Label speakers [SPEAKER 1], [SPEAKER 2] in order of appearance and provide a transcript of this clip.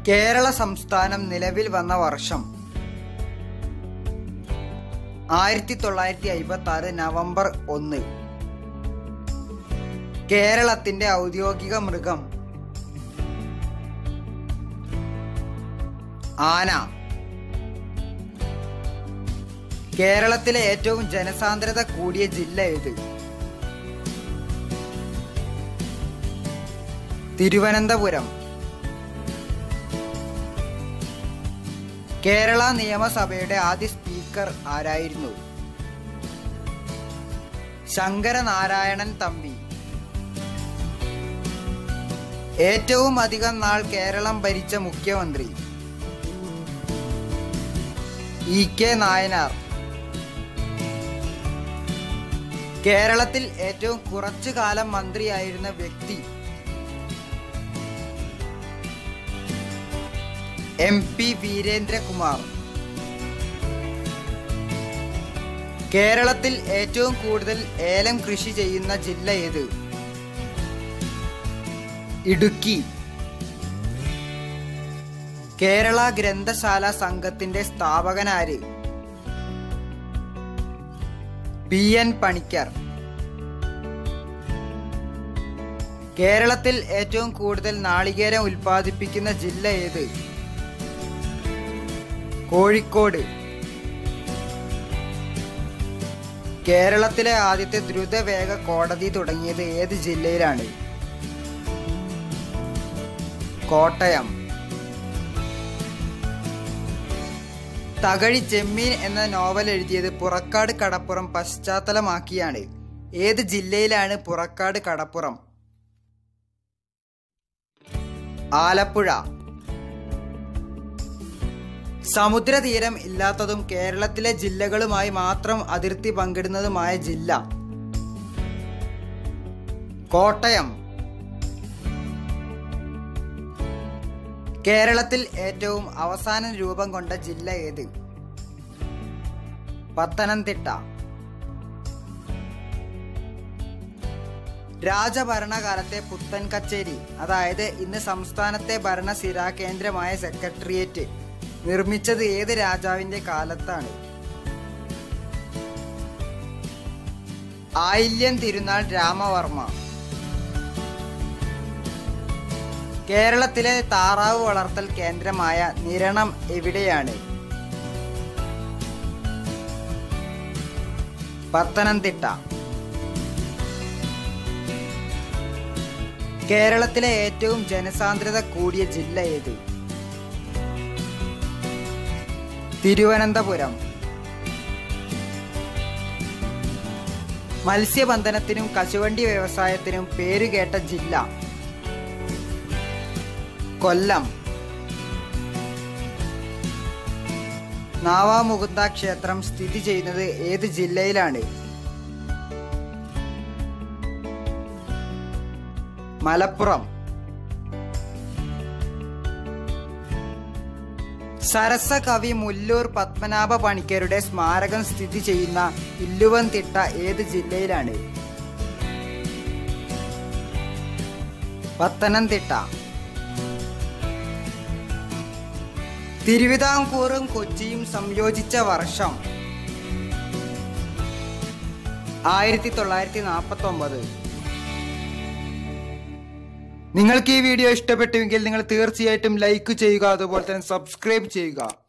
[SPEAKER 1] കേരള സംസ്ഥാനം നിലവിൽ വന്ന വർഷം ആയിരത്തി തൊള്ളായിരത്തി അയ്പത്തി ആറ് നവംബർ ഒന്ന് കേരളത്തിന്റെ ഔദ്യോഗിക മൃഗം ആന കേരളത്തിലെ ഏറ്റവും ജനസാന്ദ്രത കൂടിയ ജില്ല ഏത് തിരുവനന്തപുരം കേരള നിയമസഭയുടെ ആദ്യ സ്പീക്കർ ആരായിരുന്നു ശങ്കരനാരായണൻ തമ്പി ഏറ്റവും അധികം നാൾ കേരളം ഭരിച്ച മുഖ്യമന്ത്രി ഇ കെ നായനാർ കേരളത്തിൽ ഏറ്റവും കുറച്ചു കാലം മന്ത്രിയായിരുന്ന വ്യക്തി എം പി വീരേന്ദ്രകുമാർ കേരളത്തിൽ ഏറ്റവും കൂടുതൽ ഏലം കൃഷി ചെയ്യുന്ന ജില്ല ഏത് ഇടുക്കി കേരള ഗ്രന്ഥശാല സംഘത്തിന്റെ സ്ഥാപകനാര് പി എൻ പണിക്കർ കേരളത്തിൽ ഏറ്റവും കൂടുതൽ നാളികേരം ഉൽപ്പാദിപ്പിക്കുന്ന ജില്ല ഏത് കോഴിക്കോട് കേരളത്തിലെ ആദ്യത്തെ ദ്രുതവേഗ കോടതി തുടങ്ങിയത് ഏത് ജില്ലയിലാണ് കോട്ടയം തകഴി ചെമ്മീൻ എന്ന നോവൽ എഴുതിയത് പുറക്കാട് കടപ്പുറം പശ്ചാത്തലമാക്കിയാണ് ഏത് ജില്ലയിലാണ് പുറക്കാട് കടപ്പുറം ആലപ്പുഴ സമുദ്രതീരം ഇല്ലാത്തതും കേരളത്തിലെ ജില്ലകളുമായി മാത്രം അതിർത്തി പങ്കിടുന്നതുമായ ജില്ല കോട്ടയം കേരളത്തിൽ ഏറ്റവും അവസാനം രൂപം കൊണ്ട ജില്ല ഏത് പത്തനംതിട്ട രാജഭരണകാലത്തെ പുത്തൻ കച്ചേരി അതായത് ഇന്ന് സംസ്ഥാനത്തെ ഭരണസിരാ കേന്ദ്രമായ സെക്രട്ടേറിയറ്റ് നിർമ്മിച്ചത് ഏത് രാജാവിന്റെ കാലത്താണ് ആയില്യൻ തിരുനാൾ രാമവർമ്മ കേരളത്തിലെ താറാവ് വളർത്തൽ കേന്ദ്രമായ നിരണം എവിടെയാണ് പത്തനംതിട്ട കേരളത്തിലെ ഏറ്റവും ജനസാന്ദ്രത കൂടിയ ജില്ല ഏത് തിരുവനന്തപുരം മത്സ്യബന്ധനത്തിനും കശുവണ്ടി വ്യവസായത്തിനും പേരുകേട്ട ജില്ല കൊല്ലം നാവാമുകുന്ദ ക്ഷേത്രം സ്ഥിതി ചെയ്യുന്നത് ഏത് ജില്ലയിലാണ് മലപ്പുറം സരസകവി മുല്ലൂർ പത്മനാഭ പണിക്കരുടെ സ്മാരകം സ്ഥിതി ചെയ്യുന്ന ഇല്ലുവൻതിട്ട ഏത് ജില്ലയിലാണ് പത്തനംതിട്ട തിരുവിതാംകൂറും കൊച്ചിയും സംയോജിച്ച വർഷം ആയിരത്തി തൊള്ളായിരത്തി നാൽപ്പത്തി ഒമ്പത് നിങ്ങൾക്ക് ഈ വീഡിയോ ഇഷ്ടപ്പെട്ടുവെങ്കിൽ നിങ്ങൾ തീർച്ചയായിട്ടും ലൈക്ക് ചെയ്യുക അതുപോലെ തന്നെ സബ്സ്ക്രൈബ് ചെയ്യുക